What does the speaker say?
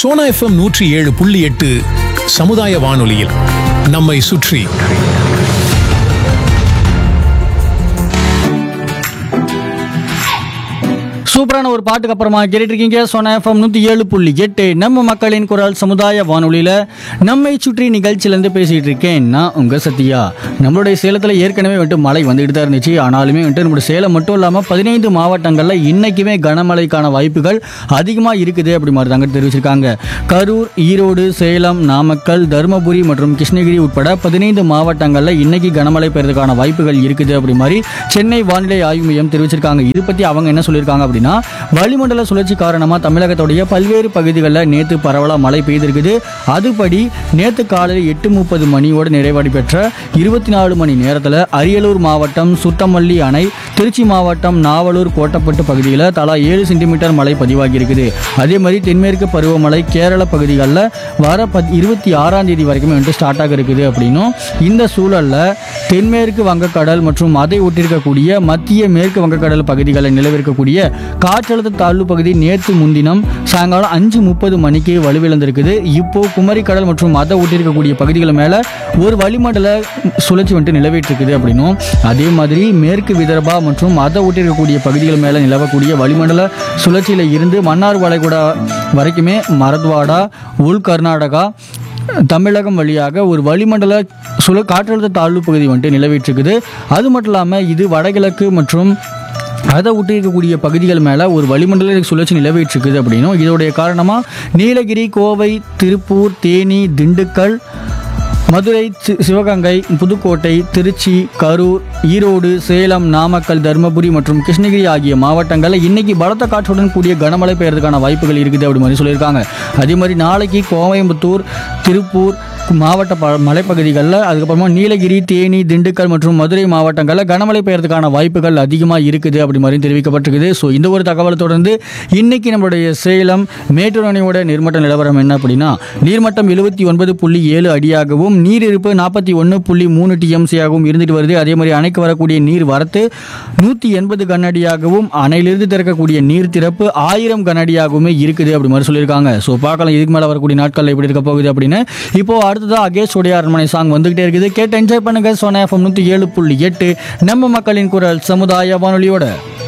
Sona FM நூற்றி ஏழு புள்ளி எட்டு சமுதாய வானொலியில் நம்மை சுற்றி சூப்பரான ஒரு பாட்டுக்கு அப்புறமா கேட்டுட்டு இருக்கீங்க சொன்ன எஃப்எம் நூற்றி ஏழு புள்ளி எட்டு நம்ம மக்களின் குரல் சமுதாய வானொலியில் நம்மை சுற்றி நிகழ்ச்சியிலேருந்து பேசிகிட்டு இருக்கேன் நான் உங்கள் சத்யா நம்மளுடைய சேலத்தில் ஏற்கனவே வந்துட்டு மழை வந்துட்டு தான் இருந்துச்சு ஆனாலுமே வந்துட்டு நம்மளுடைய சேலம் மட்டும் இல்லாமல் பதினைந்து மாவட்டங்களில் இன்னைக்குமே கனமழைக்கான வாய்ப்புகள் அதிகமாக இருக்குது அப்படி மாதிரி தாங்க தெரிவிச்சிருக்காங்க கரூர் ஈரோடு சேலம் நாமக்கல் தருமபுரி மற்றும் கிருஷ்ணகிரி உட்பட பதினைந்து மாவட்டங்களில் இன்னைக்கு கனமழை பெறதுக்கான வாய்ப்புகள் இருக்குது அப்படி மாதிரி சென்னை வானிலை ஆய்வு மையம் தெரிவிச்சிருக்காங்க இது பற்றி அவங்க என்ன சொல்லியிருக்காங்க அப்படின்னா வளிமண்டல சுழற்சி காரணமாக தமிழகத்துடைய பல்வேறு பகுதிகளில் நேற்று பரவலாக மழை பெய்திருக்குது அதுபடி நேற்று காலையில் எட்டு முப்பது மணியோடு நிறைவடை பெற்ற இருபத்தி நாலு மணி நேரத்தில் அரியலூர் மாவட்டம் சுத்தமல்லி அணை திருச்சி மாவட்டம் நாவலூர் கோட்டப்பட்டு பகுதியில் தலா ஏழு சென்டிமீட்டர் மழை பதிவாகி இருக்குது அதே மாதிரி தென்மேற்கு பருவமழை கேரள பகுதிகளில் வர பத் இருபத்தி ஆறாம் தேதி வரைக்குமே வந்துட்டு ஸ்டார்ட் ஆக இருக்குது அப்படின்னும் இந்த சூழலில் தென்மேற்கு வங்கக்கடல் மற்றும் அதை ஒட்டியிருக்கக்கூடிய மத்திய மேற்கு வங்கக்கடல் பகுதிகளில் நிலவிருக்கக்கூடிய காற்றழுத்த தாழ்வு பகுதி நேற்று முன்தினம் சாயங்காலம் அஞ்சு முப்பது மணிக்கு வலுவிழந்திருக்குது இப்போ குமரிக்கடல் மற்றும் அதை ஒட்டியிருக்கக்கூடிய பகுதிகள் மேலே ஒரு வளிமண்டல சுழற்சி வந்துட்டு நிலவிட்டு இருக்குது அப்படின்னும் அதே மாதிரி மேற்கு விதர்பா மற்றும் அதை ஒட்டியிருக்கக்கூடிய பகுதிகள் மேலே நிலவக்கூடிய வளிமண்டல சுழற்சியில் இருந்து மன்னார் வளைகுடா வரைக்குமே மரத்வாடா உள் கர்நாடகா தமிழகம் வழியாக ஒரு வளிமண்டல சுழ காற்றழுத்த தாழ்வு பகுதி வந்துட்டு நிலவிட்டு இருக்குது அது மட்டும் இல்லாமல் இது வடகிழக்கு மற்றும் அதை ஒட்டி இருக்கக்கூடிய பகுதிகள் மேலே ஒரு வளிமண்டல சுழற்சி நிலவிட்டு இருக்குது அப்படின்னும் இதோடைய காரணமாக நீலகிரி கோவை திருப்பூர் தேனி திண்டுக்கல் மதுரை சி- சிவகங்கை புதுக்கோட்டை திருச்சி கரூர் ஈரோடு சேலம் நாமக்கல் தருமபுரி மற்றும் கிருஷ்ணகிரி ஆகிய மாவட்டங்களில் இன்னைக்கு பலத்த காற்றுடன் கூடிய கனமழை பெய்யறதுக்கான வாய்ப்புகள் இருக்குது அப்படி மாதிரி சொல்லியிருக்காங்க அதே மாதிரி நாளைக்கு கோயம்புத்தூர் திருப்பூர் மாவட்ட ப மலைப்பகுதிகளில் அதுக்கப்புறமா நீலகிரி தேனி திண்டுக்கல் மற்றும் மதுரை மாவட்டங்களில் கனமழை பெய்யறதுக்கான வாய்ப்புகள் அதிகமாக இருக்குது அப்படி மாதிரி தெரிவிக்கப்பட்டிருக்குது ஸோ இந்த ஒரு தகவலை தொடர்ந்து இன்னைக்கு நம்மளுடைய சேலம் மேட்டூர் அணையோட நீர்மட்ட நிலவரம் என்ன அப்படின்னா நீர்மட்டம் எழுபத்தி ஒன்பது புள்ளி ஏழு அடியாகவும் நீர் இருப்பு நாற்பத்தி ஒன்று புள்ளி மூணு டிஎம்சியாகவும் இருந்துட்டு வருது அதே மாதிரி அணைக்கு வரக்கூடிய நீர் வரத்து நூற்றி எண்பது கனஅடியாகவும் அணையிலிருந்து திறக்கக்கூடிய நீர் திறப்பு ஆயிரம் கனஅடியாகவுமே இருக்குது அப்படி மாதிரி சொல்லியிருக்காங்க ஸோ பார்க்கலாம் இதுக்கு மேலே வரக்கூடிய நாட்களில் எப்படி இருக்க போகுது அப்படின்னு இப்போ அடுத்ததாக அகேஷ் உடைய அரண்மனை சாங் வந்துகிட்டே இருக்குது கேட்டு என்ஜாய் பண்ணுங்க சோனா எஃப்எம் நூற்றி ஏழு புள்ளி எட்டு நம்ம மக்களின் குரல் சமுதாய வானொலியோட